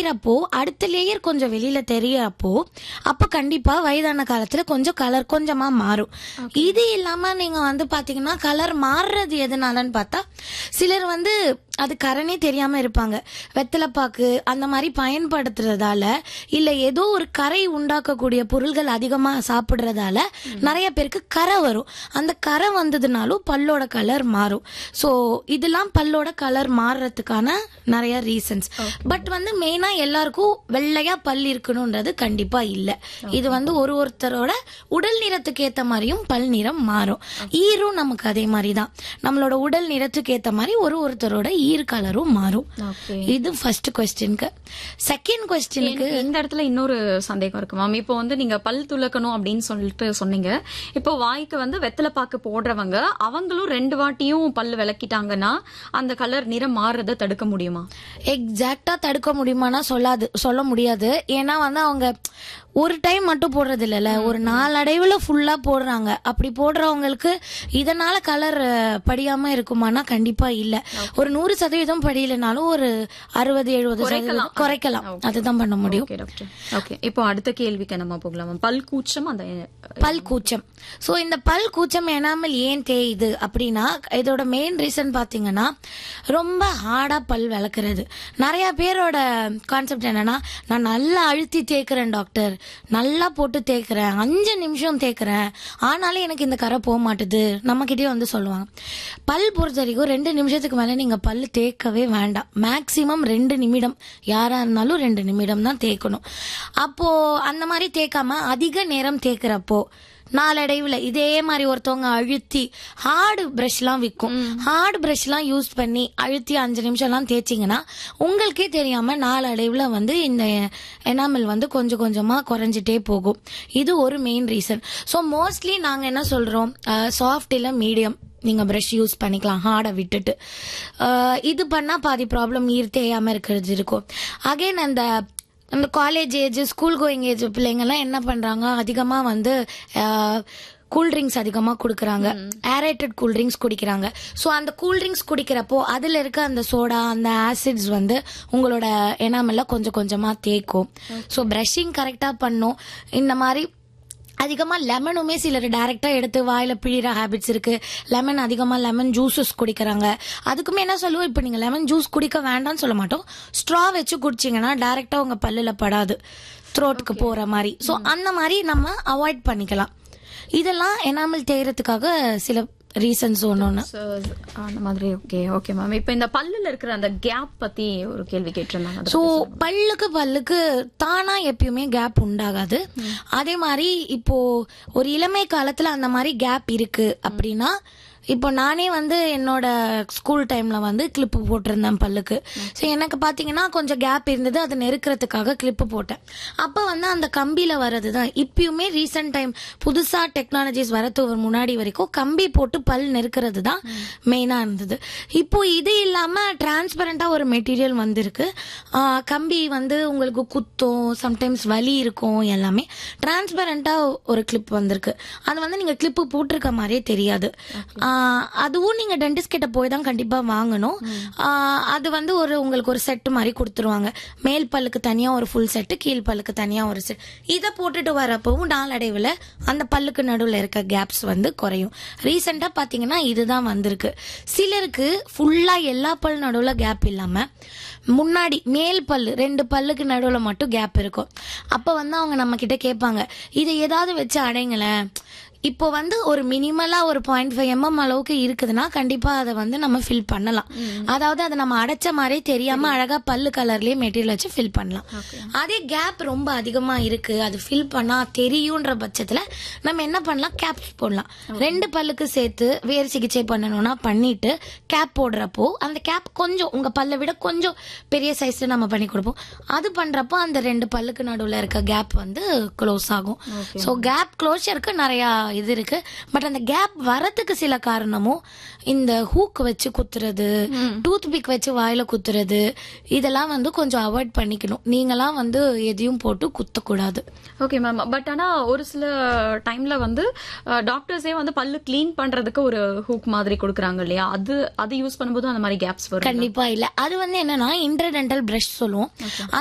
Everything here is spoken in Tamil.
மறையிறப்போ அடுத்த லேயர் கொஞ்சம் வெளியில தெரியறப்போ அப்ப கண்டிப்பா வயதான காலத்துல கொஞ்சம் கலர் கொஞ்சமா மாறும் இது இல்லாம நீங்க வந்து பாத்தீங்கன்னா கலர் மாறுறது எதனாலன்னு பார்த்தா சிலர் வந்து அது கரணே தெரியாம இருப்பாங்க வெத்தலைப்பாக்கு அந்த மாதிரி பயன்படுத்துறதால இல்ல ஏதோ ஒரு கரை உண்டாக்கக்கூடிய பொருள்கள் அதிகமா சாப்பிடுறதால நிறைய பேருக்கு கரை வரும் அந்த கரை வந்ததுனாலும் பல்லோட கலர் மாறும் ஸோ இதெல்லாம் பல்லோட கலர் மாறுறதுக்கான நிறைய ரீசன்ஸ் பட் வந்து மெயினா எல்லாருக்கும் வெள்ளையா பல் இருக்கணும்ன்றது கண்டிப்பா இல்ல இது வந்து ஒரு ஒருத்தரோட உடல் நிறத்துக்கு ஏத்த மாதிரியும் பல் நிறம் மாறும் ஈரும் நமக்கு அதே மாதிரி தான் நம்மளோட உடல் நிறத்துக்கு ஏத்த மாதிரி ஒரு ஒருத்தரோட ஈர் கலரும் மாறும் ஓகே இது ஃபர்ஸ்ட் கொஸ்டினுக்கு செகண்ட் கொஸ்டினுக்கு எனக்கு இந்த இடத்துல இன்னொரு சந்தேகம் இருக்கு மேம் இப்போ வந்து நீங்க பல் துலக்கணும் அப்படின்னு சொல்லிட்டு சொன்னீங்க இப்போ வாய்க்கு வந்து வெத்தலை பாக்கு போடுறவங்க அவங்களும் ரெண்டு வாட்டியும் பல் விளக்கிட்டாங்கன்னா அந்த கலர் நிறம் மாறுறதை தடுக்க முடியுமா எக்ஸாக்டா தடுக்க முடியுமானா சொல்லாது சொல்ல முடியாது ஏன்னா வந்து அவங்க ஒரு டைம் மட்டும் போடுறது இல்லைல்ல ஒரு நாளடைவுல ஃபுல்லா போடுறாங்க அப்படி போடுறவங்களுக்கு இதனால கலர் படியாம இருக்குமானா கண்டிப்பா இல்ல ஒரு நூறு சதவீதம் படியலனாலும் ஒரு அறுபது எழுபது சதவீதம் குறைக்கலாம் அதுதான் பண்ண முடியும் ஓகே டாக்டர் ஓகே இப்போ அடுத்த கேள்விக்கு நம்ம போகலாம் மேம் பல் கூச்சம் அந்த பல் கூச்சம் சோ இந்த பல் கூச்சம் எனாமல் ஏன் தேயுது அப்படின்னா இதோட மெயின் ரீசன் பாத்தீங்கன்னா ரொம்ப ஹார்டா பல் விளக்குறது நிறைய பேரோட கான்செப்ட் என்னன்னா நான் நல்லா அழுத்தி தேய்க்கிறேன் டாக்டர் நல்லா போட்டு தேய்க்கிறேன் அஞ்சு நிமிஷம் தேய்க்கிறேன் ஆனாலும் எனக்கு இந்த கரை போக மாட்டுது நம்ம கிட்டயே வந்து சொல்லுவாங்க பல் பொறுத்த வரைக்கும் ரெண்டு நிமிஷத்துக்கு மேல நீங்க பல் தேய்க்கவே வேண்டாம் மேக்சிமம் ரெண்டு நிமிடம் யாரா இருந்தாலும் ரெண்டு நிமிடம் தான் தேய்க்கணும் அப்போ அந்த மாதிரி தேய்க்காம அதிக நேரம் தேய்க்கிறப்போ நாளடைவுல இதே மாதிரி ஒருத்தவங்க அழுத்தி ஹார்டு ப்ரஷ்லாம் விற்கும் ஹார்டு ப்ரஷ்லாம் யூஸ் பண்ணி அழுத்தி அஞ்சு நிமிஷம்லாம் தேய்ச்சிங்கன்னா உங்களுக்கே தெரியாம நாளடைவுல வந்து இந்த எனாமல் வந்து கொஞ்சம் கொஞ்சமா குறைஞ்சிட்டே போகும் இது ஒரு மெயின் ரீசன் ஸோ மோஸ்ட்லி நாங்க என்ன சொல்றோம் சாஃப்ட் இல்ல மீடியம் நீங்க ப்ரஷ் யூஸ் பண்ணிக்கலாம் ஹார்டை விட்டுட்டு அஹ் இது பண்ணா பாதி ப்ராப்ளம் ஈர் தேயாம இருக்கிறது இருக்கும் அகைன் அந்த அந்த college age school going age பிள்ளைங்கெல்லாம் என்ன பண்றாங்க அதிகமா வந்து கூல்ட்ரிங்க்ஸ் அதிகமாக கொடுக்குறாங்க ஏரேட்டட் கூல்ட்ரிங்க்ஸ் குடிக்கிறாங்க ஸோ அந்த கூல்ட்ரிங்க்ஸ் குடிக்கிறப்போ அதில் இருக்க அந்த சோடா அந்த ஆசிட்ஸ் வந்து உங்களோட எனாமெல்லாம் கொஞ்சம் கொஞ்சமாக தேய்க்கும் ஸோ ப்ரஷிங் கரெக்டாக பண்ணும் இந்த மாதிரி அதிகமா லெமனுமே சிலர் டைரக்டா எடுத்து வாயில பிழிற ஹேபிட்ஸ் இருக்கு லெமன் அதிகமா லெமன் ஜூஸஸ் குடிக்கிறாங்க அதுக்குமே என்ன சொல்லுவோம் இப்போ நீங்க லெமன் ஜூஸ் குடிக்க வேண்டாம்னு சொல்ல மாட்டோம் ஸ்ட்ரா வச்சு குடிச்சீங்கன்னா டைரக்டா உங்க பல்லுல படாது த்ரோட்டுக்கு போற மாதிரி ஸோ அந்த மாதிரி நம்ம அவாய்ட் பண்ணிக்கலாம் இதெல்லாம் எனாமல் தேயறதுக்காக சில ரீசன்ஸ் ஒன்று So, அந்த மாதிரி ஓகே ஓகே மேம் இப்போ இந்த பல்லுல இருக்கிற அந்த கேப் பத்தி ஒரு கேள்வி கேட்டிருந்தாங்க அதை ஸோ பல்லுக்கு பல்லுக்கு தானா எப்பயுமே கேப் உண்டாகாது அதே மாதிரி இப்போ ஒரு இளமை காலத்துல அந்த மாதிரி கேப் இருக்கு அப்படின்னா இப்போ நானே வந்து என்னோட ஸ்கூல் டைம்ல வந்து கிளிப்பு போட்டிருந்தேன் பல்லுக்கு ஸோ எனக்கு பாத்தீங்கன்னா கொஞ்சம் கேப் இருந்தது அதை நெருக்கிறதுக்காக கிளிப்பு போட்டேன் அப்போ வந்து அந்த கம்பியில வர்றது தான் இப்பயுமே ரீசெண்ட் டைம் புதுசா டெக்னாலஜிஸ் வரது முன்னாடி வரைக்கும் கம்பி போட்டு பல் நெருக்கிறது தான் மெயினா இருந்தது இப்போ இது இல்லாம டிரான்ஸ்பரண்டா ஒரு மெட்டீரியல் வந்திருக்கு ஆஹ் கம்பி வந்து உங்களுக்கு குத்தும் சம்டைம்ஸ் வலி இருக்கும் எல்லாமே டிரான்ஸ்பரண்டா ஒரு கிளிப் வந்திருக்கு அது வந்து நீங்க கிளிப்பு போட்டிருக்க மாதிரியே தெரியாது ஆஹ் அதுவும் நீங்க டென்டிஸ்ட் கிட்ட போய் தான் கண்டிப்பா வாங்கணும் ஆஹ் அது வந்து ஒரு உங்களுக்கு ஒரு செட் மாதிரி கொடுத்துருவாங்க மேல் பல்லுக்கு தனியா ஒரு ஃபுல் செட்டு கீழ் பல்லுக்கு தனியா ஒரு செட் இதை போட்டுட்டு வரப்பவும் நாளடைவுல அந்த பல்லுக்கு நடுவுல இருக்க கேப்ஸ் வந்து குறையும் ரீசெண்டா பாத்தீங்கன்னா இதுதான் வந்திருக்கு சிலருக்கு ஃபுல்லா எல்லா பல் நடுவுல கேப் இல்லாம முன்னாடி மேல் பல்லு ரெண்டு பல்லுக்கு நடுவுல மட்டும் கேப் இருக்கும் அப்ப வந்து அவங்க நம்ம கிட்ட கேட்பாங்க இதை ஏதாவது வச்சு அடைங்களேன் இப்போ வந்து ஒரு மினிமலா ஒரு பாயிண்ட் ஃபைவ் எம்எம் அளவுக்கு இருக்குதுன்னா கண்டிப்பா அதை வந்து நம்ம ஃபில் பண்ணலாம் அதாவது அதை நம்ம அடைச்ச மாதிரி தெரியாம அழகா பல்லு கலர்லயே மெட்டீரியல் வச்சு ஃபில் பண்ணலாம் அதே கேப் ரொம்ப அதிகமா இருக்கு அது ஃபில் பண்ணா தெரியுன்ற பட்சத்துல நம்ம என்ன பண்ணலாம் கேப் போடலாம் ரெண்டு பல்லுக்கு சேர்த்து வேறு சிகிச்சை பண்ணணும்னா பண்ணிட்டு கேப் போடுறப்போ அந்த கேப் கொஞ்சம் உங்க பல்லை விட கொஞ்சம் பெரிய சைஸ்ல நம்ம பண்ணி கொடுப்போம் அது பண்றப்போ அந்த ரெண்டு பல்லுக்கு நடுவுல இருக்க கேப் வந்து க்ளோஸ் ஆகும் ஸோ கேப் க்ளோஷருக்கு நிறைய இது இருக்கு பட் அந்த கேப் வரதுக்கு சில காரணமும் இந்த ஹூக் வச்சு குத்துறது டூத் பிக் வச்சு வாயில குத்துறது இதெல்லாம் வந்து கொஞ்சம் அவாய்ட் பண்ணிக்கணும் நீங்களாம் வந்து எதையும் போட்டு குத்தக்கூடாது ஓகே மேம் பட் ஆனா ஒரு சில டைம்ல வந்து டாக்டர்ஸே வந்து பல்லு க்ளீன் பண்றதுக்கு ஒரு ஹூக் மாதிரி கொடுக்குறாங்க இல்லையா அது அது யூஸ் பண்ணும்போது அந்த மாதிரி கேப்ஸ் வரும் கண்டிப்பா இல்ல அது வந்து என்னன்னா இன்டர்டென்டல் பிரஷ் சொல்லுவோம்